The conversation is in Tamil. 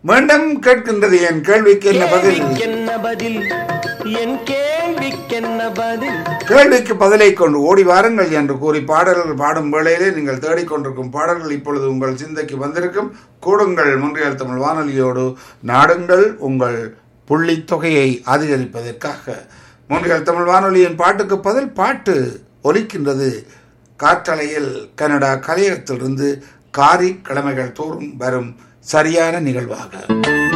மீண்டும் கேட்கின்றது என் கேள்விக்கு என்ன பதில் கேள்விக்கென்ன பதில் என் கேள்விக்கென்ன பதில் கேள்விக்கு பதிலை கொண்டு ஓடி வாருங்கள் என்று கூறி பாடல்கள் பாடும் வேளையிலே நீங்கள் தேடிக்கொண்டிருக்கும் பாடல்கள் இப்பொழுது உங்கள் சிந்தைக்கு வந்திருக்கும் கூடுங்கள் முன்றியல் தமிழ் வானொலியோடு நாடுங்கள் உங்கள் புள்ளித் தொகையை அதிகரிப்பதற்காக முன்றியல் தமிழ் வானொலியின் பாட்டுக்கு பதில் பாட்டு ஒலிக்கின்றது காற்றலையில் கனடா கலையகத்திலிருந்து காரி கிழமைகள் தோறும் வரும் சரியான நிகழ்வாக